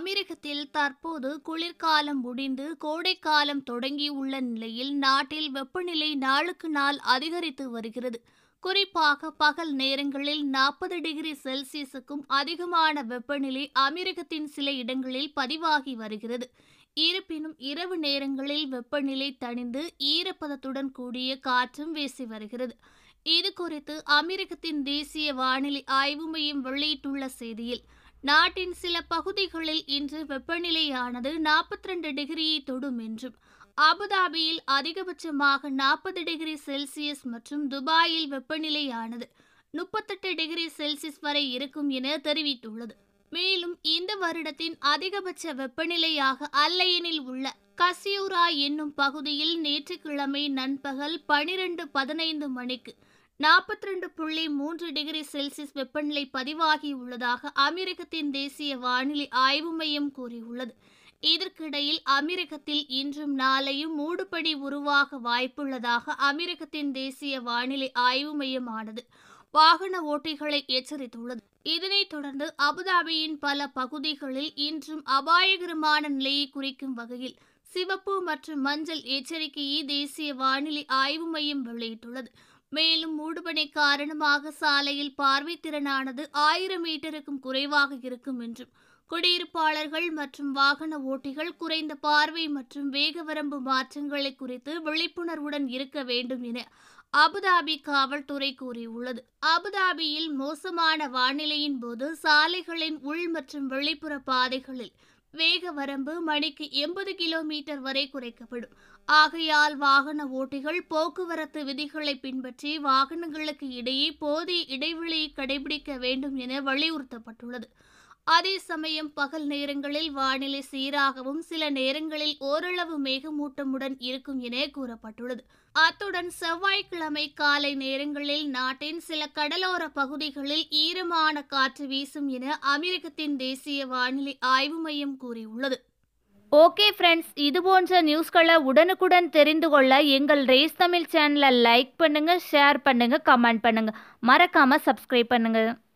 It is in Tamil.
அமெரிக்கத்தில் தற்போது குளிர்காலம் முடிந்து கோடைக்காலம் தொடங்கியுள்ள நிலையில் நாட்டில் வெப்பநிலை நாளுக்கு நாள் அதிகரித்து வருகிறது குறிப்பாக பகல் நேரங்களில் நாற்பது டிகிரி செல்சியஸுக்கும் அதிகமான வெப்பநிலை அமெரிக்கத்தின் சில இடங்களில் பதிவாகி வருகிறது இருப்பினும் இரவு நேரங்களில் வெப்பநிலை தணிந்து ஈரப்பதத்துடன் கூடிய காற்றும் வீசி வருகிறது இது குறித்து அமெரிக்கத்தின் தேசிய வானிலை ஆய்வு மையம் வெளியிட்டுள்ள செய்தியில் நாட்டின் சில பகுதிகளில் இன்று வெப்பநிலையானது நாற்பத்தி ரெண்டு டிகிரியை தொடும் என்றும் அபுதாபியில் அதிகபட்சமாக நாற்பது டிகிரி செல்சியஸ் மற்றும் துபாயில் வெப்பநிலையானது முப்பத்தெட்டு டிகிரி செல்சியஸ் வரை இருக்கும் என தெரிவித்துள்ளது மேலும் இந்த வருடத்தின் அதிகபட்ச வெப்பநிலையாக அல்லையனில் உள்ள கசியூரா என்னும் பகுதியில் நேற்றுக்கிழமை நண்பகல் பனிரெண்டு பதினைந்து மணிக்கு நாற்பத்தி ரெண்டு புள்ளி மூன்று டிகிரி செல்சியஸ் வெப்பநிலை பதிவாகியுள்ளதாக அமெரிக்கத்தின் தேசிய வானிலை ஆய்வு மையம் கூறியுள்ளது இதற்கிடையில் அமெரிக்கத்தில் இன்றும் நாளையும் மூடுபனி உருவாக வாய்ப்புள்ளதாக அமெரிக்கத்தின் தேசிய வானிலை ஆய்வு மையமானது வாகன ஓட்டிகளை எச்சரித்துள்ளது இதனைத் தொடர்ந்து அபுதாபியின் பல பகுதிகளில் இன்றும் அபாயகரமான நிலையை குறிக்கும் வகையில் சிவப்பு மற்றும் மஞ்சள் எச்சரிக்கையை தேசிய வானிலை ஆய்வு மையம் வெளியிட்டுள்ளது மேலும் மூடுபனி காரணமாக சாலையில் பார்வை திறனானது ஆயிரம் மீட்டருக்கும் குறைவாக இருக்கும் என்றும் குடியிருப்பாளர்கள் மற்றும் வாகன ஓட்டிகள் குறைந்த பார்வை மற்றும் வேக வரம்பு மாற்றங்களை குறித்து விழிப்புணர்வுடன் இருக்க வேண்டும் என அபுதாபி காவல்துறை கூறியுள்ளது அபுதாபியில் மோசமான வானிலையின் போது சாலைகளின் உள் மற்றும் வெளிப்புற பாதைகளில் வேக வரம்பு மணிக்கு எண்பது கிலோமீட்டர் வரை குறைக்கப்படும் ஆகையால் வாகன ஓட்டிகள் போக்குவரத்து விதிகளை பின்பற்றி வாகனங்களுக்கு இடையே போதிய இடைவெளியை கடைபிடிக்க வேண்டும் என வலியுறுத்தப்பட்டுள்ளது அதே சமயம் பகல் நேரங்களில் வானிலை சீராகவும் சில நேரங்களில் ஓரளவு மேகமூட்டமுடன் இருக்கும் என கூறப்பட்டுள்ளது அத்துடன் செவ்வாய்க்கிழமை காலை நேரங்களில் நாட்டின் சில கடலோர பகுதிகளில் ஈரமான காற்று வீசும் என அமெரிக்கத்தின் தேசிய வானிலை ஆய்வு மையம் கூறியுள்ளது ஓகே ஃப்ரெண்ட்ஸ் இது போன்ற நியூஸ்களை உடனுக்குடன் தெரிந்து கொள்ள எங்கள் ரேஸ் தமிழ் சேனலை லைக் பண்ணுங்கள் ஷேர் பண்ணுங்கள் கமெண்ட் பண்ணுங்கள் மறக்காமல் சப்ஸ்கிரைப் பண்ணுங்கள்